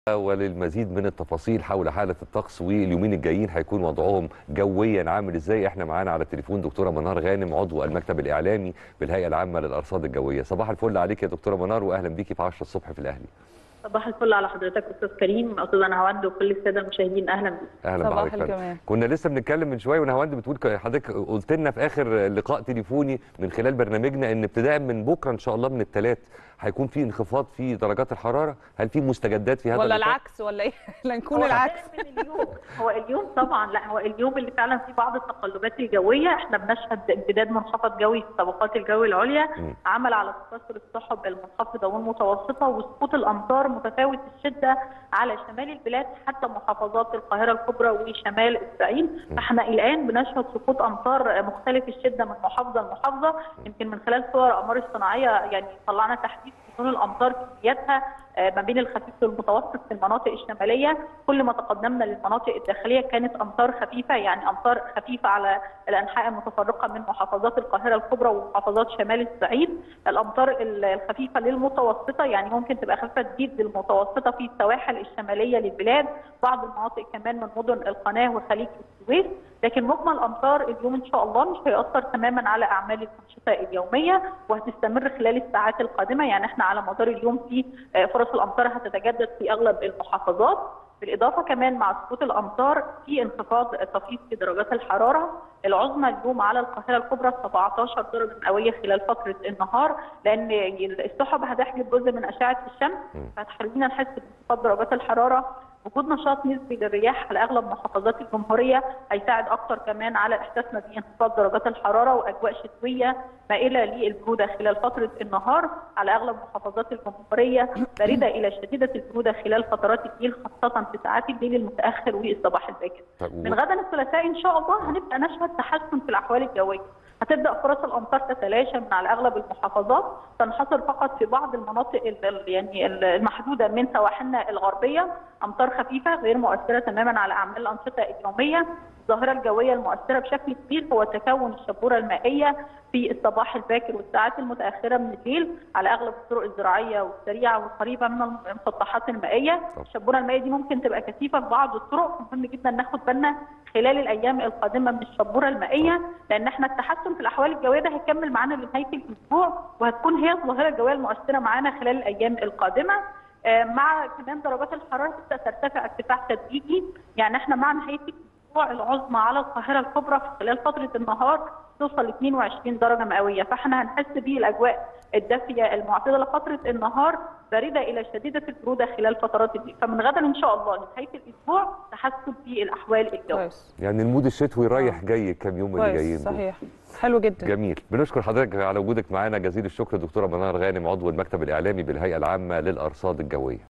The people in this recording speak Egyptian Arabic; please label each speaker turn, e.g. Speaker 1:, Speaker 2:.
Speaker 1: وللمزيد من التفاصيل حول حاله الطقس واليومين الجايين هيكون وضعهم جويا عامل ازاي احنا معانا على التليفون دكتوره منار غانم عضو المكتب الاعلامي بالهيئه العامه للارصاد الجويه صباح الفل عليك يا دكتوره منار واهلا بيكي في 10 الصبح في الاهلي
Speaker 2: صباح الفل على حضرتك استاذ كريم استاذ نهاوند وكل الساده المشاهدين اهلا بك
Speaker 1: اهلا
Speaker 3: صباح
Speaker 1: بحضرتك
Speaker 3: الجمال.
Speaker 1: فندم. كنا لسه بنتكلم من شويه ونهاوند بتقول حضرتك قلت لنا في اخر لقاء تليفوني من خلال برنامجنا ان ابتداء من بكره ان شاء الله من الثلاث هيكون في انخفاض في درجات الحراره هل في مستجدات في هذا
Speaker 3: ولا
Speaker 1: اللقاء؟
Speaker 3: العكس ولا ايه لا نكون
Speaker 2: هو
Speaker 3: العكس
Speaker 2: بداية من اليوم هو اليوم طبعا لا هو اليوم اللي فعلا فيه بعض التقلبات الجويه احنا بنشهد امتداد منخفض جوي في طبقات الجو العليا
Speaker 1: م.
Speaker 2: عمل على تكاثر السحب المنخفضه والمتوسطه وسقوط الامطار متفاوت الشده على شمال البلاد حتى محافظات القاهره الكبرى وشمال الصعيد فاحنا الان بنشهد سقوط امطار مختلف الشده من محافظه لمحافظه يمكن من خلال صور الاقمار الصناعيه يعني طلعنا تحديث بدون الامطار كمياتها آه، ما بين الخفيف والمتوسط في المناطق الشماليه كل ما تقدمنا للمناطق الداخليه كانت امطار خفيفه يعني امطار خفيفه على الانحاء المتفرقه من محافظات القاهره الكبرى ومحافظات شمال الصعيد الامطار ال- الخفيفه للمتوسطه يعني ممكن تبقى خفيفه تزيد للمتوسطه في السواحل الشماليه للبلاد بعض المناطق كمان من مدن القناه وخليج السويس لكن مجمل الامطار اليوم ان شاء الله مش هيأثر تماما على اعمال الانشطه اليوميه وهتستمر خلال الساعات القادمه يعني احنا على مدار اليوم في آه، فرص الامطار هتتجدد في اغلب المحافظات بالاضافه كمان مع سقوط الامطار في انخفاض طفيف في درجات الحراره العظمى اليوم على القاهره الكبرى 17 درجه مئويه خلال فتره النهار لان السحب هتحجب جزء من اشعه الشمس فهتخلينا نحس بانخفاض درجات الحراره وجود نشاط نسبي للرياح على اغلب محافظات الجمهوريه هيساعد اكثر كمان على احساسنا بانخفاض درجات الحراره واجواء شتويه مائله للبروده خلال فتره النهار على اغلب محافظات الجمهوريه بارده الى شديده البروده خلال فترات الليل خاصه في ساعات الليل المتاخر والصباح الباكر.
Speaker 1: طب
Speaker 2: من غدا الثلاثاء ان شاء الله هنبدا نشهد تحسن في الاحوال الجويه هتبدا فرص الامطار تتلاشى من على اغلب المحافظات تنحصر فقط في بعض المناطق ال- ال- يعني ال- المحدوده من سواحلنا الغربيه امطار خفيفه غير مؤثره تماما على اعمال الانشطه اليوميه الظاهره الجويه المؤثره بشكل كبير هو تكون الشبوره المائيه في الصباح الباكر والساعات المتاخره من الليل على اغلب الطرق الزراعيه والسريعه والقريبه من المسطحات المائيه
Speaker 1: طب.
Speaker 2: الشبوره المائيه دي ممكن تبقى كثيفه في بعض الطرق مهم جدا ناخد بالنا خلال الايام القادمه من الشبوره المائيه لان احنا التحسن في الاحوال الجويه ده هيكمل معانا لنهايه الاسبوع وهتكون هي الظاهره الجويه المؤثره معانا خلال الايام القادمه آه، مع كمان درجات الحراره تبدا ترتفع ارتفاع تدريجي يعني احنا مع نهايه الاسبوع العظمى على القاهره الكبرى في خلال فتره النهار توصل ل 22 درجه مئويه فاحنا هنحس بالاجواء الدافيه المعتدله فتره النهار بارده الى شديده البروده خلال فترات الليل فمن غدا ان شاء الله لنهايه الاسبوع تحسن في الاحوال الجويه
Speaker 3: كويس
Speaker 1: يعني المود الشتوي رايح جاي الكام يوم اللي جايين
Speaker 3: كويس
Speaker 1: دول.
Speaker 3: صحيح حلو جدا
Speaker 1: جميل بنشكر حضرتك على وجودك معانا جزيل الشكر دكتوره منار غانم عضو المكتب الاعلامي بالهيئه العامه للارصاد الجويه